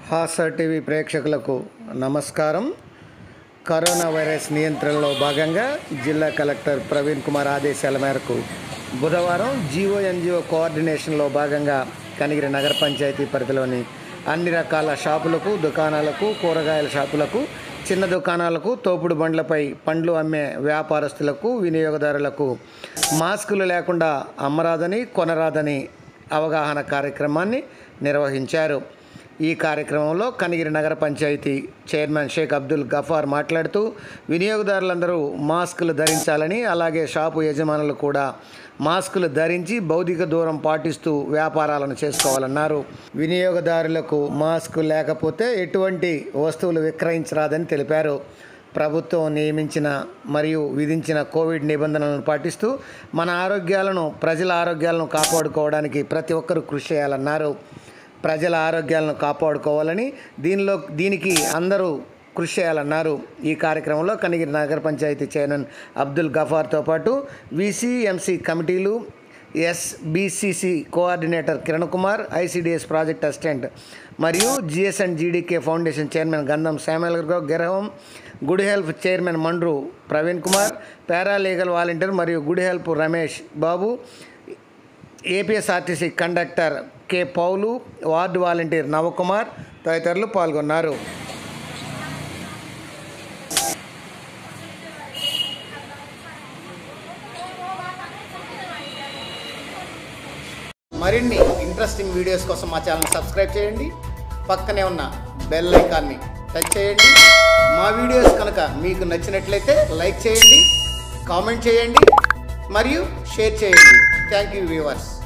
హాసర్ TV ప్రేక్షకులకు నమస్కారం corona virus నియంత్రణలో భాగంగా జిల్లా కలెక్టర్ ప్రవీణ్ కుమార్ ఆదేశాల మేరకు బుధవారం జీవో ఎన్జిఓ కోఆర్డినేషన్లో భాగంగా కనిగిరి నగర పంచాయతీ పరిధిలోని అన్ని రకాల షాపులకు దుకాణాలకు కూరగాయల షాపులకు చిన్న దుకాణాలకు తోపుడు బండ్లపై పండ్లు అమ్మే వ్యాపారస్తులకు వినియోగదారులకు మాస్కులు లేకుండా అమ్మరాదని కొనరాదని అవగాహన కార్యక్రమాన్ని నిర్వహించారు ఈ కార్యక్రమంలో కనిగిరి నగర పంచాయతీ చైర్మన్ షేక్ అబ్దుల్ గఫార్ మాట్లాడుతూ వినియోగదారులందరూ మాస్కులు ధరించాలని అలాగే షాపు యజమానులు కూడా మాస్కులు ధరించి భౌతిక దూరం పాటిస్తూ వ్యాపారాలను చేసుకోవాలన్నారు వినియోగదారులకు మాస్క్ లేకపోతే ఎటువంటి వస్తువులు విక్రయించరాదని తెలిపారు ప్రభుత్వం నియమించిన మరియు విధించిన కోవిడ్ నిబంధనలను పాటిస్తూ మన ఆరోగ్యాలను ప్రజల ఆరోగ్యాలను కాపాడుకోవడానికి ప్రతి ఒక్కరూ కృషి చేయాలన్నారు ప్రజల ఆరోగ్యాలను కాపాడుకోవాలని దీనిలో దీనికి అందరూ కృషి చేయాలన్నారు ఈ కార్యక్రమంలో కనిగిరి నగర పంచాయతీ చైర్మన్ అబ్దుల్ గఫార్తో పాటు విసిఎంసి కమిటీలు SBCC coordinator Kiran Kumar ICDS project assistant మరియు GS and GDK foundation chairman Gandham Samuel Graham good help chairman Mandru Praveen Kumar paralegal volunteer మరియు good help Ramesh Babu APSRTC conductor K Paul ward volunteer Navakumar తదితరులు పాల్గొన్నారు మరిన్ని ఇంట్రెస్టింగ్ వీడియోస్ కోసం మా ఛానల్ సబ్స్క్రైబ్ చేయండి పక్కనే ఉన్న బెల్ ఐకాన్ని టచ్ చేయండి మా వీడియోస్ కనుక మీకు నచ్చినట్లయితే లైక్ చేయండి కామెంట్ చేయండి మరియు షేర్ చేయండి థ్యాంక్ యూ వ్యూవర్స్